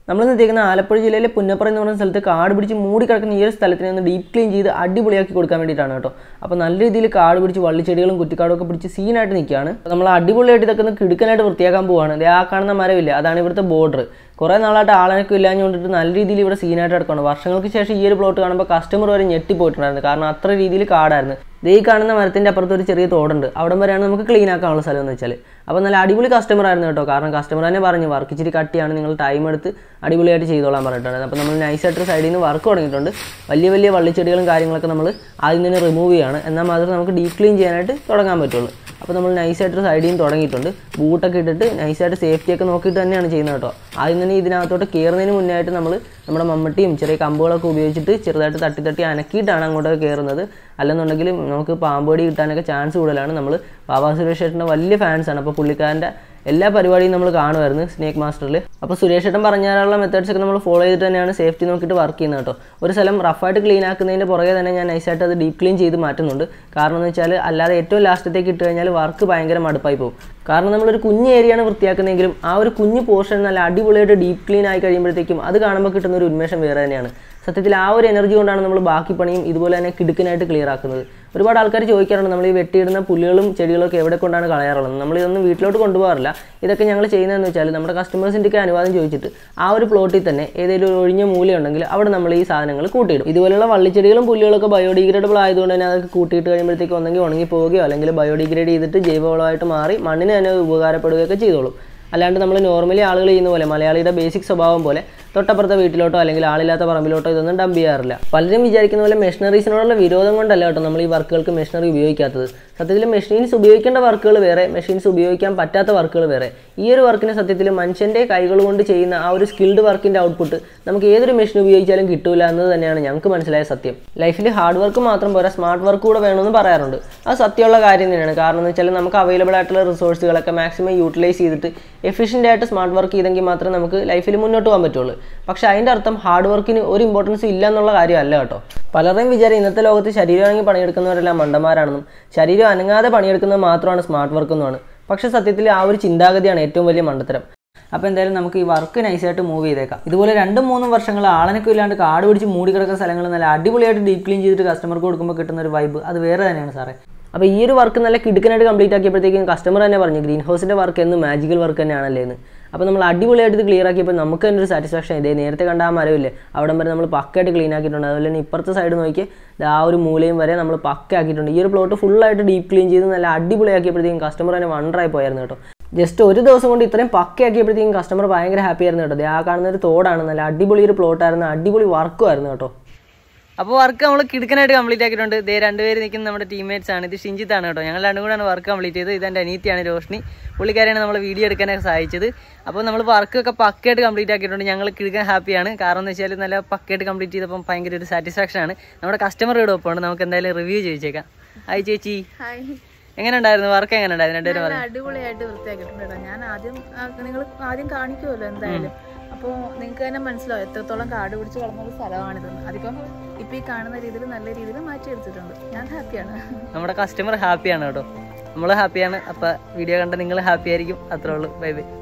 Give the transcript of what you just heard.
നമ്മൾ എത്തിക്കുന്ന ആലപ്പുഴ ജില്ലയിലെ പുന്നപ്പുറ എന്ന് പറയുന്ന സ്ഥലത്ത് കാട് പിടിച്ച് മൂടി കിടക്കുന്ന ഈ ഒരു സ്ഥലത്തിനെ ഒന്ന് ഡീപ്പ് ക്ലീൻ ചെയ്ത് അടിപൊളിയാക്കി കൊടുക്കാൻ വേണ്ടിയിട്ടാണ് കേട്ടോ അപ്പോൾ നല്ല രീതിയിൽ കാട് പിടിച്ച് വള്ളിച്ചെടികളും കുറ്റിക്കാടും ഒക്കെ പിടിച്ച് സീനായിട്ട് നിൽക്കുകയാണ് അപ്പോൾ നമ്മൾ അടിപൊളിയായിട്ട് ഇതൊക്കെ ഒന്ന് കിടുക്കനായിട്ട് വൃത്തിയാക്കാൻ പോവാണ് ദേ ആ കാണുന്ന മരമില്ല അതാണ് ഇവിടുത്തെ ബോർഡർ കുറേ നാളായിട്ട് ആളനൊക്കെ ഇല്ലാഞ്ഞു കൊണ്ടിട്ട് നല്ല രീതിയിൽ ഇവിടെ സീനായിട്ട് കിടക്കുകയാണ് വർഷങ്ങൾക്ക് ശേഷം ഈ ഒരു പ്ലോട്ട് കാണുമ്പോൾ കസ്റ്റമർ വരെ ഞെട്ടിപ്പോയിട്ടുണ്ടായിരുന്നു കാരണം അത്ര രീതിയിൽ കാടായിരുന്നു ദേ ഈ കാണുന്ന മരത്തിൻ്റെ അപ്പുറത്ത് ഒരു ചെറിയ തോടുണ്ട് അവിടം വരെയാണ് നമുക്ക് ക്ലീൻ ആക്കാനുള്ള സ്ഥലം എന്ന് വെച്ചാൽ അപ്പോൾ നല്ല അടിപൊളി കസ്റ്റമർ ആയിരുന്നു കേട്ടോ കാരണം കസ്റ്റമർ തന്നെ പറഞ്ഞു വർക്ക് ഇച്ചിരി കട്ടിയാണ് നിങ്ങൾ ടൈം എടുത്ത് അടിപൊളിയായിട്ട് ചെയ്തോളാൻ പറഞ്ഞിട്ടുണ്ട് അപ്പോൾ നമ്മൾ നൈസായിട്ട് സൈഡിൽ നിന്ന് വർക്ക് തുടങ്ങിയിട്ടുണ്ട് വലിയ വലിയ വള്ളിച്ചെടികളും കാര്യങ്ങളൊക്കെ നമ്മൾ ആദ്യം തന്നെ റിമൂവ് ചെയ്യാണ് എന്നാൽ മാത്രമേ നമുക്ക് ഡീപ്പ് ക്ലീൻ ചെയ്യാനായിട്ട് തുടങ്ങാൻ പറ്റുള്ളൂ അപ്പോൾ നമ്മൾ നൈസായിട്ട് സൈഡിൽ നിന്ന് തുടങ്ങിയിട്ടുണ്ട് ബൂട്ടൊക്കെ ഇട്ടിട്ട് നൈസായിട്ട് സേഫ്റ്റി ഒക്കെ നോക്കിയിട്ട് തന്നെയാണ് ചെയ്യുന്നത് കേട്ടോ ആദ്യം തന്നെ ഇതിനകത്തോട്ട് കയറുന്നതിന് മുന്നേ ആയിട്ട് നമ്മൾ നമ്മുടെ മമ്മട്ടിയും ചെറിയ കമ്പുകളൊക്കെ ഉപയോഗിച്ചിട്ട് ചെറുതായിട്ട് തട്ടി തട്ടി അനക്കിയിട്ടാണ് അങ്ങോട്ടൊക്കെ കയറുന്നത് അല്ലെന്നുണ്ടെങ്കിൽ നമുക്ക് പാമ്പടി കിട്ടാനൊക്കെ ചാൻസ് കൂടുതലാണ് നമ്മൾ ബാബാ സുരേഷ് ചേട്ടൻ്റെ വലിയ ഫാൻസാണ് അപ്പോൾ പുള്ളിക്കാരൻ്റെ എല്ലാ പരിപാടിയും നമ്മൾ കാണുമായിരുന്നു സ്നേക്ക് മാസ്റ്ററിൽ അപ്പോൾ സുരേഷ് ചേട്ടൻ പറഞ്ഞാലുള്ള മെത്തേഡ്സ് ഒക്കെ നമ്മൾ ഫോളോ ചെയ്തിട്ട് തന്നെയാണ് സേഫ്റ്റി നോക്കിയിട്ട് വർക്ക് ചെയ്യുന്നത് കേട്ടോ ഒരു സ്ഥലം റഫായിട്ട് ക്ലീൻ ആക്കുന്നതിൻ്റെ പുറകെ തന്നെ ഞാൻ നൈസായിട്ട് അത് ഡീപ്പ് ക്ലീൻ ചെയ്ത് മാറ്റുന്നുണ്ട് കാരണം എന്ന് വെച്ചാൽ അല്ലാതെ ഏറ്റവും ലാസ്റ്റത്തേക്ക് ഇട്ട് കഴിഞ്ഞാൽ വർക്ക് ഭയങ്കര മടുപ്പായി പോകും കാരണം നമ്മളൊരു കുഞ്ഞ് ഏരിയയാണ് വൃത്തിയാക്കുന്നതെങ്കിലും ആ ഒരു കുഞ്ഞ് പോർഷൻ നല്ല അടിപൊളിയായിട്ട് ഡീപ്പ് ക്ലീൻ ആയി കഴിയുമ്പോഴത്തേക്കും അത് കാണുമ്പോൾ കിട്ടുന്ന ഒരു ഉന്മേഷം വേറെ തന്നെയാണ് സത്യത്തിൽ ആ ഒരു എനർജി കൊണ്ടാണ് നമ്മൾ ബാക്കി പണിയും ഇതുപോലെ തന്നെ കിടുക്കനായിട്ട് ക്ലിയർ ആക്കുന്നത് ഒരുപാട് ആൾക്കാർ ചോദിക്കാറുണ്ട് നമ്മൾ ഈ വെട്ടിയിടുന്ന പുല്ലുകളും ചെടികളൊക്കെ എവിടെ കൊണ്ടാണ് കളയാറുള്ളത് നമ്മൾ ഇതൊന്നും വീട്ടിലോട്ട് കൊണ്ടുപോകാറില്ല ഇതൊക്കെ ഞങ്ങൾ ചെയ്യുന്നതെന്ന് വെച്ചാൽ നമ്മുടെ കസ്റ്റമേഴ്സിൻ്റെയൊക്കെ അനുവാദം ചോദിച്ചിട്ട് ആ ഒരു പ്ലോട്ടിൽ തന്നെ ഏതെങ്കിലും ഒരു ഒഴിഞ്ഞ മൂലയുണ്ടെങ്കിൽ അവിടെ നമ്മൾ ഈ സാധനങ്ങൾ കൂട്ടിയിടും ഇതുപോലുള്ള വള്ളിച്ചെടികളും പുല്ലുകളൊക്കെ ബയോഡിഗ്രേഡബിൾ ആയതുകൊണ്ട് തന്നെ അതൊക്കെ കൂട്ടിയിട്ട് കഴിയുമ്പോഴത്തേക്ക് ഒന്നെങ്കിൽ ഉണങ്ങി പോവുകയോ അല്ലെങ്കിൽ ബയോഡിഗ്രേഡ് ചെയ്തിട്ട് ജൈവവളമായിട്ട് മാറി മണ്ണിന് തന്നെ ഉപകാരപ്പെടുകയൊക്കെ ചെയ്തോളും അല്ലാണ്ട് നമ്മൾ നോർമലി ആളുകൾ ചെയ്യുന്ന പോലെ മലയാളിയുടെ ബേസിക് സ്വഭാവം പോലെ തൊട്ടപ്പുറത്തെ വീട്ടിലോട്ടോ അല്ലെങ്കിൽ ആളില്ലാത്ത പറമ്പിലോട്ടോ ഇതൊന്നും ഡംപ് ചെയ്യാറില്ല പലരും വിചാരിക്കുന്ന പോലെ മെഷീനറീസിനോടുള്ള വിരോധം കൊണ്ടല്ല കേട്ടോ നമ്മൾ ഈ വർക്കുകൾക്ക് മെഷീനറി ഉപയോഗിക്കാത്തത് സത്യത്തിൽ മെഷീൻസ് ഉപയോഗിക്കേണ്ട വർക്കുകൾ വേറെ മെഷീൻസ് ഉപയോഗിക്കാൻ പറ്റാത്ത വർക്കുകൾ വേറെ ഈ ഒരു വർക്കിന് സത്യത്തിൽ മനുഷ്യൻ്റെ കൈകൾ കൊണ്ട് ചെയ്യുന്ന ആ ഒരു സ്കിൽഡ് വർക്കിൻ്റെ ഔട്ട്പുട്ട് നമുക്ക് ഏതൊരു മെഷീൻ ഉപയോഗിച്ചാലും കിട്ടൂല എന്നത് തന്നെയാണ് ഞങ്ങൾക്ക് മനസ്സിലായ സത്യം ലൈഫിൽ ഹാർഡ് വർക്ക് മാത്രം പോരാ സ്മാർട്ട് വർക്ക് കൂടെ വേണമെന്ന് പറയാറുണ്ട് അത് സത്യമുള്ള കാര്യം തന്നെയാണ് കാരണം എന്ന് വെച്ചാൽ നമുക്ക് അവൈലബിൾ ആയിട്ടുള്ള റിസോഴ്സുകളൊക്കെ മാക്സിമം യൂട്ടിലൈസ് ചെയ്തിട്ട് എഫിഷ്യൻ്റ് ആയിട്ട് സ്മാർട്ട് വർക്ക് ചെയ്തെങ്കിൽ മാത്രമേ നമുക്ക് ലൈഫിൽ മുന്നോട്ട് പോകാൻ പറ്റുള്ളൂ പക്ഷേ അതിൻ്റെ അർത്ഥം ഹാർഡ് വർക്കിന് ഒരു ഇമ്പോർട്ടൻസ് ഇല്ല എന്നുള്ള കാര്യമല്ല കേട്ടോ പലരുടെയും വിചാരം ഇന്നത്തെ ലോകത്ത് ശരീരമാണെങ്കിൽ പണിയെടുക്കുന്നവരെല്ലാം മണ്ടന്മാരാണെന്നും ശരീരം അനങ്ങാതെ പണിയെടുക്കുന്നത് മാത്രമാണ് സ്മാർട്ട് വർക്ക് എന്നുമാണ് പക്ഷേ സത്യത്തിൽ ആ ഒരു ചിന്താഗതിയാണ് ഏറ്റവും വലിയ മണ്ടത്തരം അപ്പോൾ എന്തായാലും നമുക്ക് ഈ വർക്ക് നൈസായിട്ട് മൂവ് ചെയ്തേക്കാം ഇതുപോലെ രണ്ടും മൂന്നും വർഷങ്ങൾ ആളനൊക്കെ ഇല്ലാണ്ട് കാട് പിടിച്ച് മൂടി കിടക്കുന്ന സ്ഥലങ്ങൾ നല്ല അടിപൊളിയായിട്ട് ഡീപ്പ് ക്ലീൻ ചെയ്തിട്ട് കസ്റ്റമർക്ക് കൊടുക്കുമ്പോൾ കിട്ടുന്ന ഒരു വൈബ് അത് വേറെ തന്നെയാണ് സാറേ അപ്പോൾ ഈ ഒരു വർക്ക് നല്ല കിടുക്കനായിട്ട് കംപ്ലീറ്റ് ആക്കിയപ്പോഴത്തേക്കും കസ്റ്റമർ തന്നെ പറഞ്ഞു ഗ്രീൻ ഹൗസിൻ്റെ വർക്ക് എന്ന് മാജിക്കൽ വർക്ക് തന്നെയാണല്ലേ എന്ന് അപ്പോൾ നമ്മൾ അടിപൊളിയായിട്ട് ഇത് ക്ലിയർ ആക്കിയപ്പോൾ നമുക്ക് തന്നെ ഒരു സാറ്റിസ്ഫാക്ഷൻ ഇതേ നേരത്തെ കണ്ട ആ മരമില്ലേ അവിടം വരെ നമ്മൾ പക്കയായിട്ട് ക്ലീൻ ആക്കിയിട്ടുണ്ട് അതുപോലെ തന്നെ ഇപ്പുറത്തെ സൈഡ് നോക്കി ആ ഒരു മൂലയും വരെ നമ്മൾ പക്ക ആക്കിയിട്ടുണ്ട് ഈ ഒരു പ്ലോട്ട് ഫുള്ളായിട്ട് ഡീപ്പ് ക്ലീൻ ചെയ്ത് നല്ല അടിപൊളിയാക്കിയപ്പോഴത്തേക്കും കസ്റ്റമർ തന്നെ വണ്ടറായി പോയായിരുന്നു കേട്ടോ ജസ്റ്റ് ഒരു ദിവസം കൊണ്ട് ഇത്രയും പക്കയാക്കിയപ്പോഴത്തേക്കും കസ്റ്റമർ ഭയങ്കര ഹാപ്പി ആയിരുന്നു കേട്ടോ ദേ ആ കാണുന്ന ഒരു തോടാണ് നല്ല അടിപൊളി ഒരു പ്ലോട്ടായിരുന്നു അടിപൊളി വർക്കും ആയിരുന്നു കേട്ടോ അപ്പോൾ വർക്ക് നമ്മൾ കിടക്കനായിട്ട് കംപ്ലീറ്റ് ആക്കിയിട്ടുണ്ട് ദേ രണ്ടുപേര് നിൽക്കുന്ന നമ്മുടെ ടീംമേറ്റ്സ് ആണ് ഇത് ഷിഞ്ചിത്താണ് കേട്ടോ ഞങ്ങൾ രണ്ടും കൂടെയാണ് വർക്ക് കംപ്ലീറ്റ് ചെയ്തത് ഇതെൻ്റെ അനീത്തിയാണ് രോഷ്ണി പുള്ളിക്കാരെയാണ് നമ്മൾ വീഡിയോ എടുക്കാനൊക്കെ സഹായിച്ചത് അപ്പോൾ നമ്മൾ വർക്കൊക്കെ പക്കയായിട്ട് കംപ്ലീറ്റ് ആക്കിയിട്ടുണ്ട് ഞങ്ങൾ കിടക്കാൻ ഹാപ്പിയാണ് കാരണം എന്ന് വെച്ചാൽ നല്ല പക്കയായിട്ട് കംപ്ലീറ്റ് ചെയ്തപ്പം ഭയങ്കര ഒരു സാറ്റിസ്ഫാക്ഷൻ ആണ് നമ്മുടെ കസ്റ്റമർ ഇവിടെ ഒപ്പമുണ്ട് നമുക്ക് എന്തായാലും റിവ്യൂ ചോദിച്ചേക്കാം ഹായ് ചേച്ചി ഹായ് എങ്ങനെ ഉണ്ടായിരുന്നു വർക്ക് എങ്ങനെ ഉണ്ടായിരുന്നു രണ്ടുപേരും നല്ല അടിപൊളിയായിട്ട് വൃത്തിയാക്കിയിട്ടുണ്ട് കേട്ടോ ഞാൻ ആദ്യം നിങ്ങൾ ആദ്യം കാണിക്കുമല്ലോ എന്തായാലും അപ്പോൾ നിങ്ങൾക്ക് തന്നെ മനസ്സിലാവും എത്രത്തോളം കാട് പിടിച്ച് വളർന്ന ഒരു സ്ഥലമാണിതെന്ന് അതിപ്പം ഇപ്പം ഈ കാണുന്ന രീതിയിൽ നല്ല രീതിയിൽ മാറ്റിയെടുത്തിട്ടുണ്ട് ഞാൻ ഹാപ്പിയാണ് നമ്മുടെ കസ്റ്റമർ ഹാപ്പിയാണ് കേട്ടോ നമ്മൾ ഹാപ്പിയാണ് അപ്പോൾ വീഡിയോ കണ്ട നിങ്ങൾ ഹാപ്പി ആയിരിക്കും അത്രേ ഉള്ളൂ ബൈ ബൈ